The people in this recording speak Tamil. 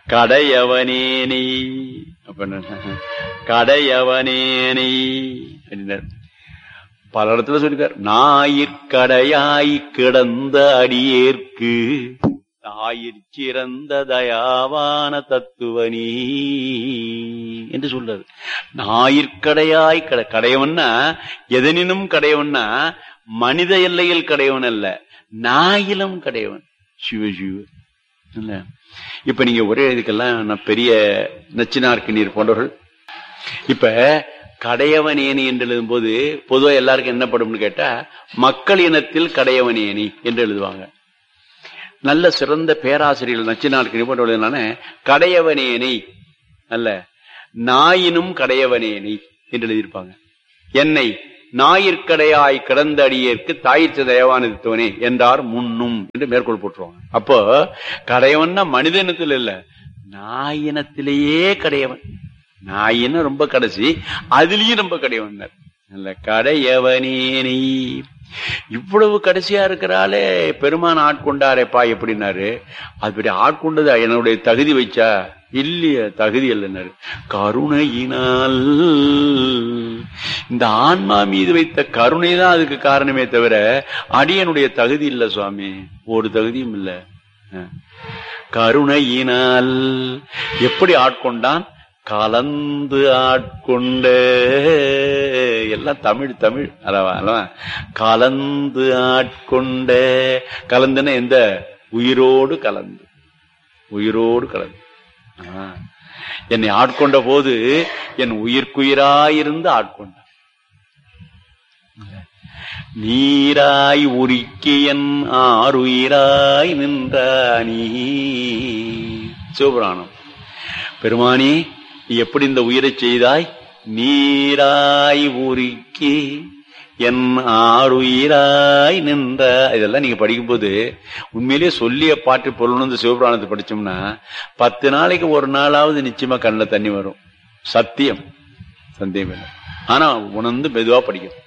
கடையவனேனை அப்ப என்ன? கடையவனேனை அப்படின்னார் பல இடத்துல சொல்லிருக்கார் ஞாயிற்கடையாய் கிடந்த அடியேற்கு ஞாயிற் சிறந்த தயாவான தத்துவனி என்று சொல்றாரு ஞாயிற்கடையாய் கட கடையவன்னா எதனினும் கடையவன்னா மனித எல்லையில் கடையவன் அல்ல நாயிலும் கடையவன் சிவ சிவ இல்ல இப்ப நீங்க ஒரே இதுக்கெல்லாம் நான் பெரிய நச்சினார்க்கு நீர் போன்றவர்கள் இப்ப கடையவனேனி என்று எழுதும்போது பொதுவா எல்லாருக்கும் என்ன படும்னு கேட்டா மக்கள் இனத்தில் கடையவனேனி என்று எழுதுவாங்க நல்ல சிறந்த பேராசிரியர்கள் நச்சினார்க்கு போன்றவர்களான கடையவனேனி அல்ல நாயினும் கடையவனேனி என்று எழுதியிருப்பாங்க என்னை ஞாயிற்கடையாய் கிடந்த அடியேற்கு தாயிற்று தயவானதுவனே என்றார் முன்னும் என்று மேற்கோள் போட்டுருவாங்க அப்போ கடையவன்னா மனித இனத்தில் இல்ல நாயினத்திலேயே கடையவன் நாயின்னு ரொம்ப கடைசி அதுலயும் ரொம்ப கடையவன் நல்ல கடையவனேனி இவ்வளவு கடைசியா இருக்கிறாலே பெருமான் ஆட்கொண்டாரேப்பா எப்படின்னாரு அப்படி ஆட்கொண்டது என்னுடைய தகுதி வச்சா இல்லைய தகுதி இல்லைன்னாரு கருணையினால் இந்த ஆன்மா மீது வைத்த கருணை தான் அதுக்கு காரணமே தவிர அடியனுடைய தகுதி இல்ல சுவாமி ஒரு தகுதியும் இல்ல அஹ். கருணையினால் எப்படி ஆட்கொண்டான் கலந்து ஆட்கொண்ட எல்லாம் தமிழ் தமிழ் அல்லவா அல்லவா கலந்து ஆட்கொண்ட கலந்துன்னா எந்த உயிரோடு கலந்து உயிரோடு கலந்து ஆ. என்னை ஆட்கொண்ட போது என் உயிர்க்குயிராயிருந்து ஆட்கொண்ட நீராய் உருக்கியன் ஆறுயிராய் நின்றானி சிவபுராணம் பெருமானி நீ எப்படி இந்த உயிரை செய்தாய் நீராய் உருக்கி என் ஆறுயிராய் நின்ற இதெல்லாம் நீங்க படிக்கும்போது உண்மையிலேயே சொல்லிய பாட்டு பொருள் வந்து சிவபுராணத்தை படிச்சோம்னா பத்து நாளைக்கு ஒரு நாளாவது நிச்சயமா கண்ணில் தண்ணி வரும் சத்தியம் சந்தேகம் இல்லை ஆனா உணர்ந்து மெதுவா படிக்கணும்